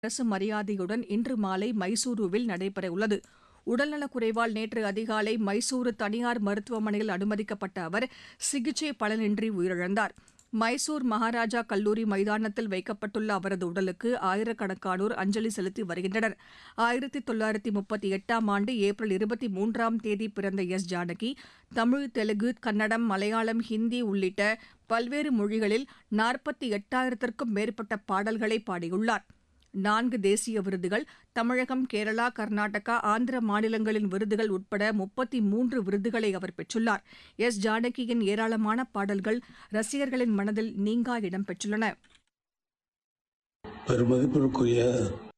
அரசு மரியாதையுடன் இன்று மாலை மைசூருவில் நடைபெறவுள்ளது உடல்நலக்குறைவால் நேற்று அதிகாலை மைசூரு தனியார் மருத்துவமனையில் அனுமதிக்கப்பட்ட அவர் சிகிச்சை பலனின்றி உயிரிழந்தார் மைசூர் மகாராஜா கல்லூரி மைதானத்தில் வைக்கப்பட்டுள்ள அவரது உடலுக்கு ஆயிரக்கணக்கானோர் அஞ்சலி செலுத்தி வருகின்றனர் ஆயிரத்தி தொள்ளாயிரத்தி முப்பத்தி எட்டாம் ஆண்டு ஏப்ரல் இருபத்தி மூன்றாம் தேதி பிறந்த எஸ் ஜானகி தமிழ் தெலுங்கு கன்னடம் மலையாளம் ஹிந்தி உள்ளிட்ட பல்வேறு மொழிகளில் நாற்பத்தி எட்டாயிரத்திற்கும் மேற்பட்ட பாடல்களை பாடியுள்ளார் நான்கு தேசிய விருதுகள் தமிழகம் கேரளா கர்நாடகா ஆந்திர மாநிலங்களின் விருதுகள் உட்பட முப்பத்தி மூன்று விருதுகளை அவர் பெற்றுள்ளார் எஸ் ஜானகியின் ஏராளமான பாடல்கள் ரசிகர்களின் மனதில் நீங்கா இடம் பெற்றுள்ளன பெருமதிப்பிற்குரிய